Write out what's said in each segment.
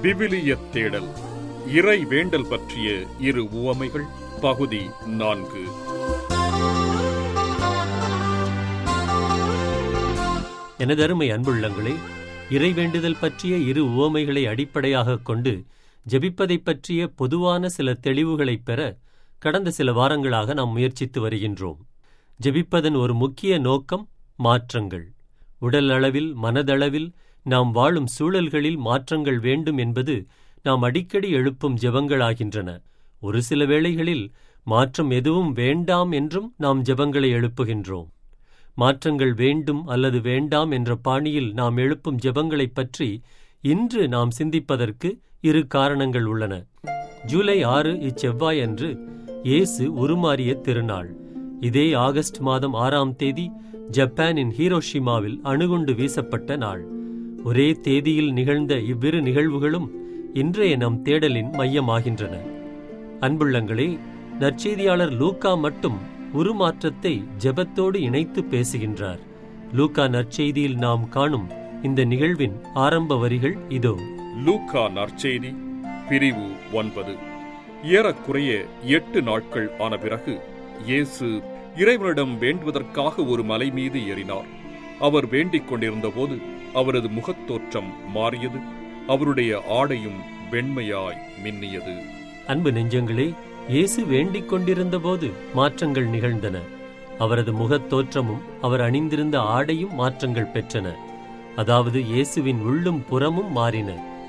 விவிலிய தேடல் இறை வேண்டல் பற்றிய இரு உவமைகள் பகுதி நான்கு எனதருமை அன்புள்ளங்களே இறைவேண்டுதல் பற்றிய இரு உவமைகளை அடிப்படையாகக் கொண்டு ஜெபிப்பதைப் பற்றிய பொதுவான சில தெளிவுகளைப் பெற கடந்த சில வாரங்களாக நாம் முயற்சித்து வருகின்றோம் ஜெபிப்பதன் ஒரு முக்கிய நோக்கம் மாற்றங்கள் உடல் அளவில் மனதளவில் நாம் வாழும் சூழல்களில் மாற்றங்கள் வேண்டும் என்பது நாம் அடிக்கடி எழுப்பும் ஜெபங்களாகின்றன ஒரு சில வேளைகளில் மாற்றம் எதுவும் வேண்டாம் என்றும் நாம் ஜெபங்களை எழுப்புகின்றோம் மாற்றங்கள் வேண்டும் அல்லது வேண்டாம் என்ற பாணியில் நாம் எழுப்பும் ஜெபங்களைப் பற்றி இன்று நாம் சிந்திப்பதற்கு இரு காரணங்கள் உள்ளன ஜூலை ஆறு இச்செவ்வாயன்று இயேசு உருமாறிய திருநாள் இதே ஆகஸ்ட் மாதம் ஆறாம் தேதி ஜப்பானின் ஹீரோஷிமாவில் அணுகுண்டு வீசப்பட்ட நாள் ஒரே தேதியில் நிகழ்ந்த இவ்விரு நிகழ்வுகளும் இன்றைய நம் தேடலின் மையமாகின்றன அன்புள்ளங்களே நற்செய்தியாளர் லூக்கா மட்டும் உருமாற்றத்தை ஜெபத்தோடு இணைத்து பேசுகின்றார் லூக்கா நற்செய்தியில் நாம் காணும் இந்த நிகழ்வின் ஆரம்ப வரிகள் இதோ லூக்கா நற்செய்தி பிரிவு ஒன்பது ஏறக்குறைய எட்டு நாட்கள் ஆன பிறகு இயேசு இறைவனிடம் வேண்டுவதற்காக ஒரு மலை மீது ஏறினார் அவர் வேண்டிக் கொண்டிருந்தபோது அவரது முகத்தோற்றம் மாறியது அவருடைய ஆடையும் வெண்மையாய் மின்னியது அன்பு நெஞ்சங்களே இயேசு வேண்டிக் கொண்டிருந்தபோது மாற்றங்கள் நிகழ்ந்தன அவரது முகத் தோற்றமும் அவர் அணிந்திருந்த ஆடையும் மாற்றங்கள் பெற்றன அதாவது இயேசுவின் உள்ளும் புறமும் மாறின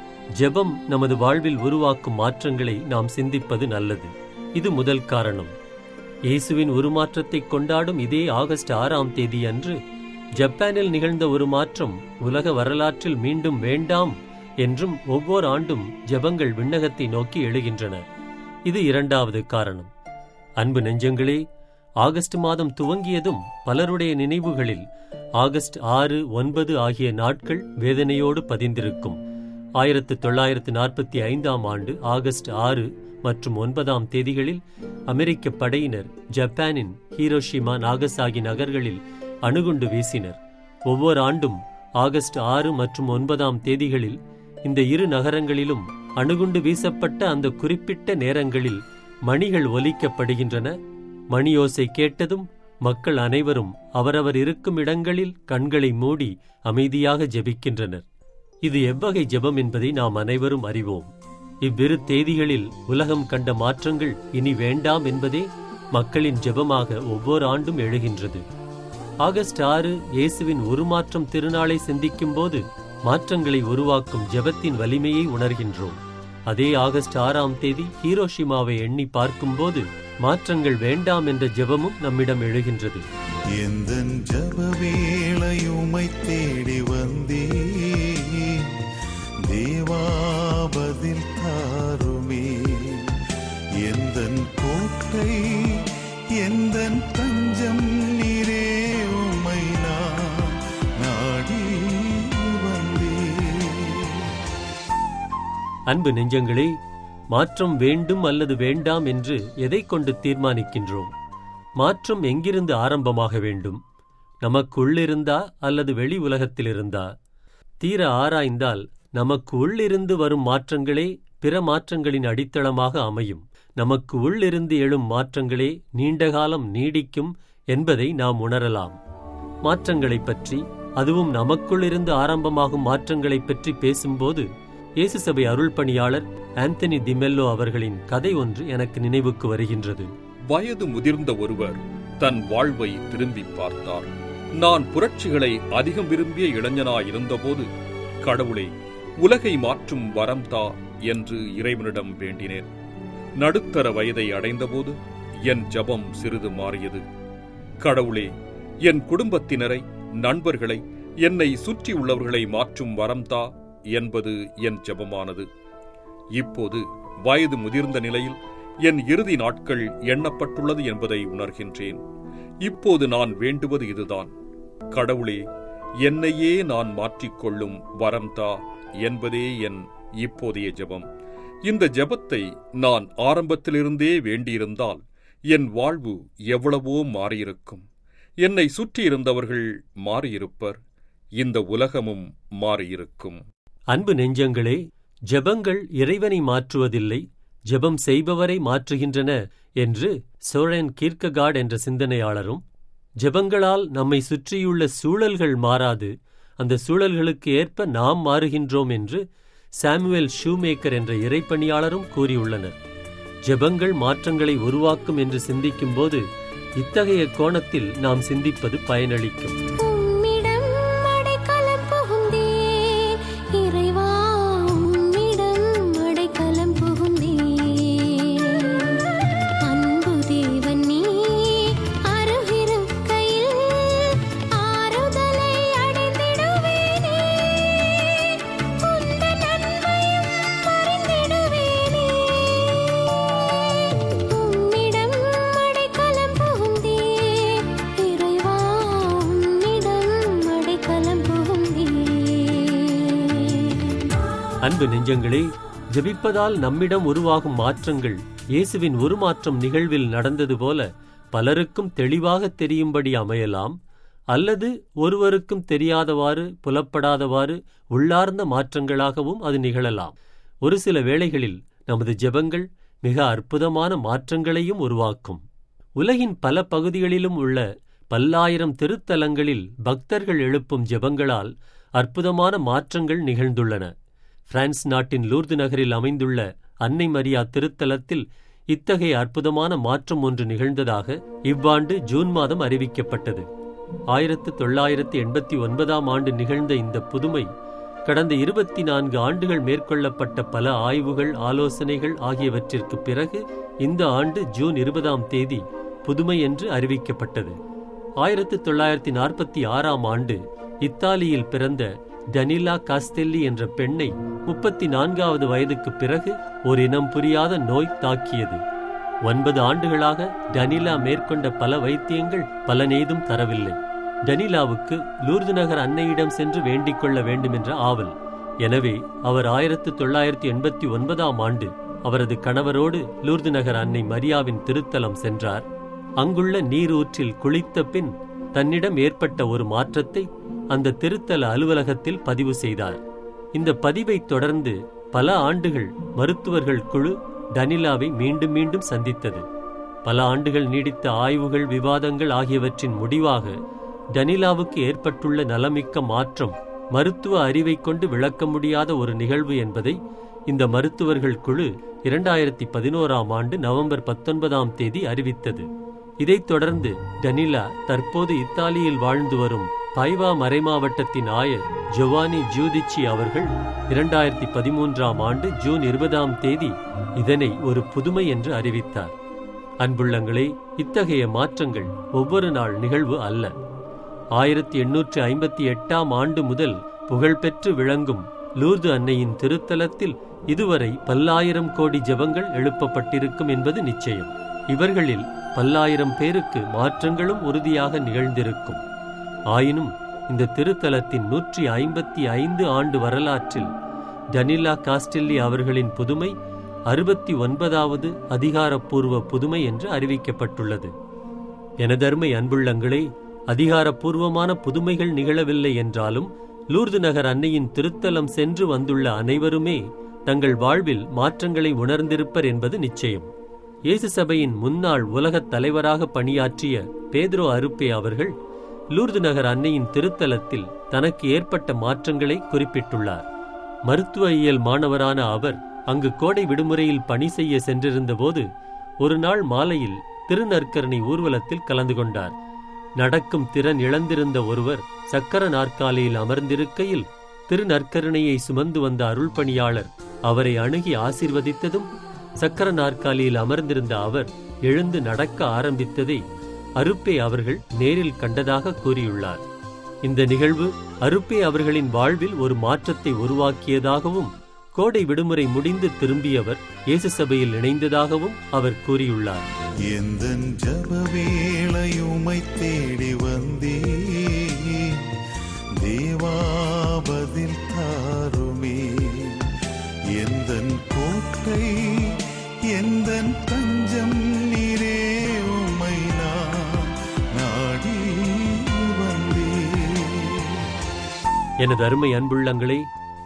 ஜெபம் நமது வாழ்வில் உருவாக்கும் மாற்றங்களை நாம் சிந்திப்பது நல்லது இது முதல் காரணம் இயேசுவின் உருமாற்றத்தை கொண்டாடும் இதே ஆகஸ்ட் ஆறாம் தேதி அன்று ஜப்பானில் நிகழ்ந்த ஒரு மாற்றம் உலக வரலாற்றில் மீண்டும் வேண்டாம் என்றும் ஒவ்வொரு ஆண்டும் ஜெபங்கள் விண்ணகத்தை நோக்கி எழுகின்றன இது இரண்டாவது காரணம் அன்பு நெஞ்சங்களே ஆகஸ்ட் மாதம் துவங்கியதும் பலருடைய நினைவுகளில் ஆகஸ்ட் ஆறு ஒன்பது ஆகிய நாட்கள் வேதனையோடு பதிந்திருக்கும் ஆயிரத்து தொள்ளாயிரத்து நாற்பத்தி ஐந்தாம் ஆண்டு ஆகஸ்ட் ஆறு மற்றும் ஒன்பதாம் தேதிகளில் அமெரிக்க படையினர் ஜப்பானின் ஹீரோஷிமா நாகசாகி நகர்களில் அணுகுண்டு வீசினர் ஒவ்வொரு ஆண்டும் ஆகஸ்ட் ஆறு மற்றும் ஒன்பதாம் தேதிகளில் இந்த இரு நகரங்களிலும் அணுகுண்டு வீசப்பட்ட அந்த குறிப்பிட்ட நேரங்களில் மணிகள் ஒலிக்கப்படுகின்றன மணியோசை கேட்டதும் மக்கள் அனைவரும் அவரவர் இருக்கும் இடங்களில் கண்களை மூடி அமைதியாக ஜெபிக்கின்றனர் இது எவ்வகை ஜெபம் என்பதை நாம் அனைவரும் அறிவோம் இவ்விரு தேதிகளில் உலகம் கண்ட மாற்றங்கள் இனி வேண்டாம் என்பதே மக்களின் ஜெபமாக ஒவ்வொரு ஆண்டும் எழுகின்றது ஆகஸ்ட் ஆறு இயேசுவின் உருமாற்றம் திருநாளை சிந்திக்கும் போது மாற்றங்களை உருவாக்கும் ஜெபத்தின் வலிமையை உணர்கின்றோம் அதே ஆகஸ்ட் ஆறாம் தேதி ஹீரோஷிமாவை எண்ணி பார்க்கும்போது மாற்றங்கள் வேண்டாம் என்ற ஜெபமும் நம்மிடம் எழுகின்றது எந்தன் ஜப வேளையுமை தேடி வந்தே தேவாபதில் தாருமே எந்தன் கோட்டை எந்தன் தஞ்சம் நீரே உமை நான் நாடி வந்தேன் அன்பு நெஞ்சங்களே மாற்றம் வேண்டும் அல்லது வேண்டாம் என்று எதைக் கொண்டு தீர்மானிக்கின்றோம் மாற்றம் எங்கிருந்து ஆரம்பமாக வேண்டும் நமக்கு உள்ளிருந்தா அல்லது வெளி உலகத்திலிருந்தா தீர ஆராய்ந்தால் நமக்கு உள்ளிருந்து வரும் மாற்றங்களே பிற மாற்றங்களின் அடித்தளமாக அமையும் நமக்கு உள்ளிருந்து எழும் மாற்றங்களே நீண்டகாலம் நீடிக்கும் என்பதை நாம் உணரலாம் மாற்றங்களைப் பற்றி அதுவும் நமக்குள்ளிருந்து ஆரம்பமாகும் மாற்றங்களைப் பற்றி பேசும்போது இயேசு சபை அருள் பணியாளர் ஆந்தனி திமெல்லோ அவர்களின் கதை ஒன்று எனக்கு நினைவுக்கு வருகின்றது வயது முதிர்ந்த ஒருவர் தன் வாழ்வை திரும்பி பார்த்தார் நான் புரட்சிகளை அதிகம் விரும்பிய இளைஞனாயிருந்தபோது கடவுளே உலகை மாற்றும் வரம் தா என்று இறைவனிடம் வேண்டினேன் நடுத்தர வயதை அடைந்தபோது என் ஜபம் சிறிது மாறியது கடவுளே என் குடும்பத்தினரை நண்பர்களை என்னை சுற்றியுள்ளவர்களை மாற்றும் வரம் தா என்பது என் ஜெபமானது இப்போது வயது முதிர்ந்த நிலையில் என் இறுதி நாட்கள் எண்ணப்பட்டுள்ளது என்பதை உணர்கின்றேன் இப்போது நான் வேண்டுவது இதுதான் கடவுளே என்னையே நான் மாற்றிக்கொள்ளும் வரம் தா என்பதே என் இப்போதைய ஜெபம் இந்த ஜெபத்தை நான் ஆரம்பத்திலிருந்தே வேண்டியிருந்தால் என் வாழ்வு எவ்வளவோ மாறியிருக்கும் என்னை சுற்றியிருந்தவர்கள் மாறியிருப்பர் இந்த உலகமும் மாறியிருக்கும் அன்பு நெஞ்சங்களே ஜெபங்கள் இறைவனை மாற்றுவதில்லை ஜெபம் செய்பவரை மாற்றுகின்றன என்று சோரன் கீர்க்ககார்ட் என்ற சிந்தனையாளரும் ஜெபங்களால் நம்மை சுற்றியுள்ள சூழல்கள் மாறாது அந்த சூழல்களுக்கு ஏற்ப நாம் மாறுகின்றோம் என்று சாமுவேல் ஷூமேக்கர் என்ற இறைப்பணியாளரும் கூறியுள்ளனர் ஜெபங்கள் மாற்றங்களை உருவாக்கும் என்று சிந்திக்கும்போது இத்தகைய கோணத்தில் நாம் சிந்திப்பது பயனளிக்கும் உம்மிடம் அடைக்கலம் புகுந்தேன் இறைவா உம்மிடம் அடைக்கலம் புகுந்தேன் அன்பு தேவன் நீ அருகிருக்கையில் ஆறுதலை அடைந்திடுவேனே உந்தன் அன்பையும் அறிந்திடுவேனே உம்மிடம் அடைக்கலம் புகுந்தேன் இறைவா உம்மிடம் அடைக்கலம் புகுந்தேன் அன்பு நெஞ்சங்களே ஜெபிப்பதால் நம்மிடம் உருவாகும் மாற்றங்கள் இயேசுவின் உருமாற்றம் நிகழ்வில் நடந்தது போல பலருக்கும் தெளிவாக தெரியும்படி அமையலாம் அல்லது ஒருவருக்கும் தெரியாதவாறு புலப்படாதவாறு உள்ளார்ந்த மாற்றங்களாகவும் அது நிகழலாம் ஒரு சில வேளைகளில் நமது ஜெபங்கள் மிக அற்புதமான மாற்றங்களையும் உருவாக்கும் உலகின் பல பகுதிகளிலும் உள்ள பல்லாயிரம் திருத்தலங்களில் பக்தர்கள் எழுப்பும் ஜெபங்களால் அற்புதமான மாற்றங்கள் நிகழ்ந்துள்ளன பிரான்ஸ் நாட்டின் லூர்து நகரில் அமைந்துள்ள அன்னை மரியா திருத்தலத்தில் இத்தகைய அற்புதமான மாற்றம் ஒன்று நிகழ்ந்ததாக இவ்வாண்டு ஜூன் மாதம் அறிவிக்கப்பட்டது ஆயிரத்து தொள்ளாயிரத்து எண்பத்தி ஒன்பதாம் ஆண்டு நிகழ்ந்த இந்த புதுமை கடந்த இருபத்தி நான்கு ஆண்டுகள் மேற்கொள்ளப்பட்ட பல ஆய்வுகள் ஆலோசனைகள் ஆகியவற்றிற்கு பிறகு இந்த ஆண்டு ஜூன் இருபதாம் தேதி புதுமை என்று அறிவிக்கப்பட்டது ஆயிரத்து தொள்ளாயிரத்தி நாற்பத்தி ஆறாம் ஆண்டு இத்தாலியில் பிறந்த டனிலா காஸ்டெல்லி என்ற பெண்ணை முப்பத்தி நான்காவது வயதுக்கு பிறகு ஒரு இனம் புரியாத நோய் தாக்கியது ஒன்பது ஆண்டுகளாக டனிலா மேற்கொண்ட பல வைத்தியங்கள் பலனேதும் தரவில்லை டனிலாவுக்கு லூர்து நகர் அன்னையிடம் சென்று வேண்டிக் கொள்ள வேண்டுமென்ற ஆவல் எனவே அவர் ஆயிரத்து தொள்ளாயிரத்தி எண்பத்தி ஒன்பதாம் ஆண்டு அவரது கணவரோடு லூர்து நகர் அன்னை மரியாவின் திருத்தலம் சென்றார் அங்குள்ள நீரூற்றில் குளித்த பின் தன்னிடம் ஏற்பட்ட ஒரு மாற்றத்தை அந்த திருத்தல அலுவலகத்தில் பதிவு செய்தார் இந்த பதிவைத் தொடர்ந்து பல ஆண்டுகள் மருத்துவர்கள் குழு டனிலாவை மீண்டும் மீண்டும் சந்தித்தது பல ஆண்டுகள் நீடித்த ஆய்வுகள் விவாதங்கள் ஆகியவற்றின் முடிவாக டனிலாவுக்கு ஏற்பட்டுள்ள நலமிக்க மாற்றம் மருத்துவ அறிவைக் கொண்டு விளக்க முடியாத ஒரு நிகழ்வு என்பதை இந்த மருத்துவர்கள் குழு இரண்டாயிரத்தி பதினோராம் ஆண்டு நவம்பர் பத்தொன்பதாம் தேதி அறிவித்தது இதைத் தொடர்ந்து டனிலா தற்போது இத்தாலியில் வாழ்ந்து வரும் பைவா மறைமாவட்டத்தின் ஆயர் ஜொவானி ஜூதிச்சி அவர்கள் இரண்டாயிரத்தி பதிமூன்றாம் ஆண்டு ஜூன் இருபதாம் தேதி இதனை ஒரு புதுமை என்று அறிவித்தார் அன்புள்ளங்களே இத்தகைய மாற்றங்கள் ஒவ்வொரு நாள் நிகழ்வு அல்ல ஆயிரத்தி எண்ணூற்று ஐம்பத்தி எட்டாம் ஆண்டு முதல் புகழ்பெற்று விளங்கும் லூர்து அன்னையின் திருத்தலத்தில் இதுவரை பல்லாயிரம் கோடி ஜெபங்கள் எழுப்பப்பட்டிருக்கும் என்பது நிச்சயம் இவர்களில் பல்லாயிரம் பேருக்கு மாற்றங்களும் உறுதியாக நிகழ்ந்திருக்கும் ஆயினும் இந்த திருத்தலத்தின் நூற்றி ஐம்பத்தி ஐந்து ஆண்டு வரலாற்றில் டனிலா காஸ்டெல்லி அவர்களின் புதுமை அறுபத்தி ஒன்பதாவது அதிகாரப்பூர்வ புதுமை என்று அறிவிக்கப்பட்டுள்ளது எனதருமை அன்புள்ளங்களே அதிகாரப்பூர்வமான புதுமைகள் நிகழவில்லை என்றாலும் லூர்து நகர் அன்னையின் திருத்தலம் சென்று வந்துள்ள அனைவருமே தங்கள் வாழ்வில் மாற்றங்களை உணர்ந்திருப்பர் என்பது நிச்சயம் இயேசு சபையின் முன்னாள் உலகத் தலைவராக பணியாற்றிய பேதுரோ அருப்பே அவர்கள் லூர்து நகர் அன்னையின் திருத்தலத்தில் தனக்கு ஏற்பட்ட மாற்றங்களை குறிப்பிட்டுள்ளார் மருத்துவ இயல் மாணவரான அவர் அங்கு கோடை விடுமுறையில் பணி செய்ய சென்றிருந்தபோது ஒரு நாள் மாலையில் திருநற்கரணி ஊர்வலத்தில் கலந்து கொண்டார் நடக்கும் திறன் இழந்திருந்த ஒருவர் சக்கர நாற்காலியில் அமர்ந்திருக்கையில் திருநற்கருணையை சுமந்து வந்த அருள்பணியாளர் அவரை அணுகி ஆசீர்வதித்ததும் சக்கர நாற்காலியில் அமர்ந்திருந்த அவர் எழுந்து நடக்க ஆரம்பித்ததை அருப்பே அவர்கள் நேரில் கண்டதாக கூறியுள்ளார் இந்த நிகழ்வு அருப்பே அவர்களின் வாழ்வில் ஒரு மாற்றத்தை உருவாக்கியதாகவும் கோடை விடுமுறை முடிந்து திரும்பியவர் இயேசு சபையில் இணைந்ததாகவும் அவர் கூறியுள்ளார் எந்தன் ஜபவேளையுமை தேடி வந்தே தேவாபதில் தாருமே எந்தன் கோட்டை எந்தன் தஞ்சம் நீரே உமை நான் நாடி வந்தே எனது அருமை அன்புள்ளங்களே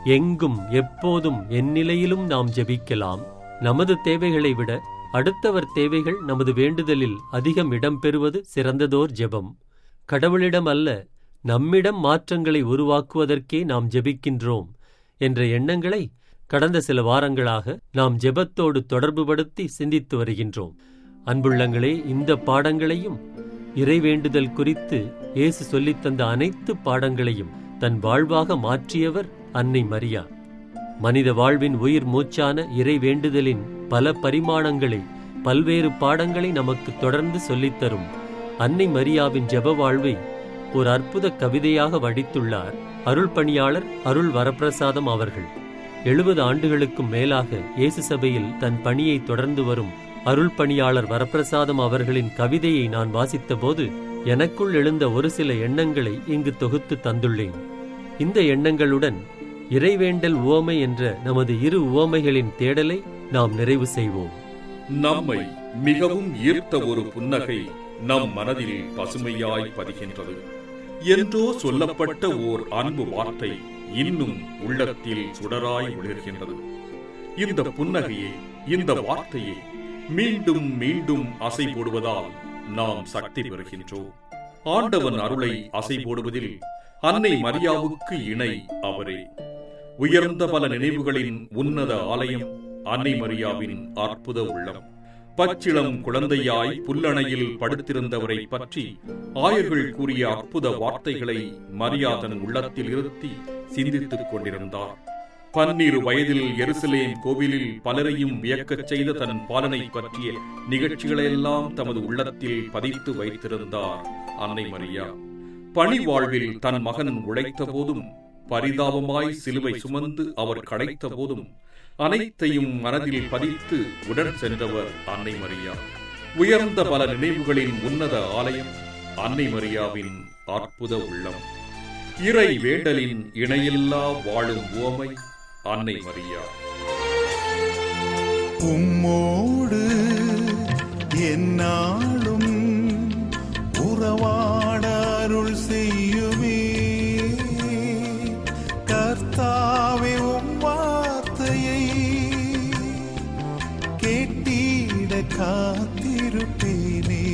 எங்கும் எப்போதும் எந்நிலையிலும் நாம் ஜெபிக்கலாம் நமது தேவைகளை விட அடுத்தவர் தேவைகள் நமது வேண்டுதலில் அதிகம் இடம்பெறுவது சிறந்ததோர் ஜெபம் கடவுளிடம் அல்ல நம்மிடம் மாற்றங்களை உருவாக்குவதற்கே நாம் ஜெபிக்கின்றோம் என்ற எண்ணங்களை கடந்த சில வாரங்களாக நாம் ஜெபத்தோடு தொடர்புபடுத்தி சிந்தித்து வருகின்றோம் அன்புள்ளங்களே இந்த பாடங்களையும் இறைவேண்டுதல் குறித்து இயேசு சொல்லித் தந்த அனைத்து பாடங்களையும் தன் வாழ்வாக மாற்றியவர் அன்னை மரியா மனித வாழ்வின் உயிர் மூச்சான இறை வேண்டுதலின் பல பரிமாணங்களை பல்வேறு பாடங்களை நமக்கு தொடர்ந்து சொல்லித்தரும் அன்னை மரியாவின் ஜெப வாழ்வை ஒரு அற்புத கவிதையாக வடித்துள்ளார் அருள் பணியாளர் அருள் வரப்பிரசாதம் அவர்கள் எழுபது ஆண்டுகளுக்கும் மேலாக இயேசு சபையில் தன் பணியை தொடர்ந்து வரும் அருள் பணியாளர் வரப்பிரசாதம் அவர்களின் கவிதையை நான் வாசித்தபோது எனக்குள் எழுந்த ஒரு சில எண்ணங்களை இங்கு தொகுத்து தந்துள்ளேன் இந்த எண்ணங்களுடன் இறைவேண்டல் உவமை என்ற நமது இரு உவமைகளின் தேடலை நாம் நிறைவு செய்வோம் நம்மை மிகவும் ஈர்த்த ஒரு புன்னகை நம் மனதில் பசுமையாய் பதிகின்றது என்றோ சொல்லப்பட்ட ஓர் அன்பு வார்த்தை இன்னும் உள்ளத்தில் சுடராய் ஒளிர்கின்றது இந்த புன்னகையை இந்த வார்த்தையை மீண்டும் மீண்டும் அசை போடுவதால் நாம் சக்தி பெறுகின்றோம் ஆண்டவன் அருளை அசை போடுவதில் அன்னை மரியாவுக்கு இணை அவரே உயர்ந்த பல நினைவுகளின் உன்னத ஆலயம் அன்னை மரியாவின் அற்புத உள்ளம் பச்சிளம் குழந்தையாய் புல்லணையில் படுத்திருந்தவரை பற்றி ஆயர்கள் கூறிய அற்புத வார்த்தைகளை மரியா தன் உள்ளத்தில் இருத்தி சிந்தித்துக் கொண்டிருந்தார் பன்னிரு வயதில் எருசலேம் கோவிலில் பலரையும் வியக்கச் செய்த தன் பாலனை பற்றிய நிகழ்ச்சிகளையெல்லாம் தமது உள்ளத்தில் பதித்து வைத்திருந்தார் அன்னை மரியா பணி வாழ்வில் தன் மகன் உழைத்த போதும் பரிதாபமாய் சிலுவை சுமந்து அவர் கடைத்த போதும் அனைத்தையும் மனதில் பதித்து உடன் சென்றவர் அன்னை மரியா உயர்ந்த பல நினைவுகளின் உன்னத ஆலயம் அன்னை மரியாவின் அற்புத உள்ளம் இறை வேண்டலின் இணையில்லா வாழும் உவமை அன்னை மரியா உம்மோடு என்னாலும் உறவாட அருள் செய்யுமே கர்த்தாவே உம் வார்த்தையை கேட்டிட காத்திருப்பேனே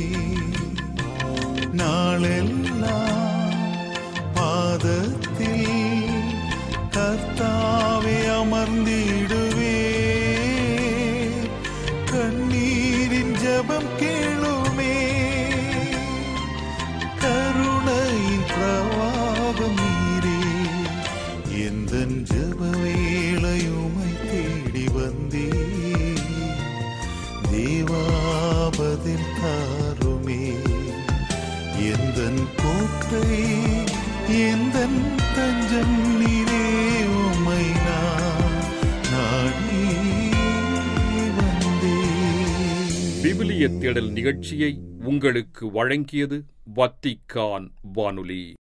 நாளெல்லாம் பாதத்தில் கர்த்தாவே அமர்ந்திடுவே கண்ணீரின் ஜெபம் கேளுமே கருணையின் பிரவாகம் நீரே எந்தன் ஜெப வேளையுமை தேடி வந்தே தேவாபதில் தாருமே எந்தன் கோட்டை எந்தன் தஞ்சம் நீரே உமை நான் நாடி வந்தேன் விவிலிய தேடல் நிகழ்ச்சியை உங்களுக்கு வழங்கியது வத்திக்கான் வானொலி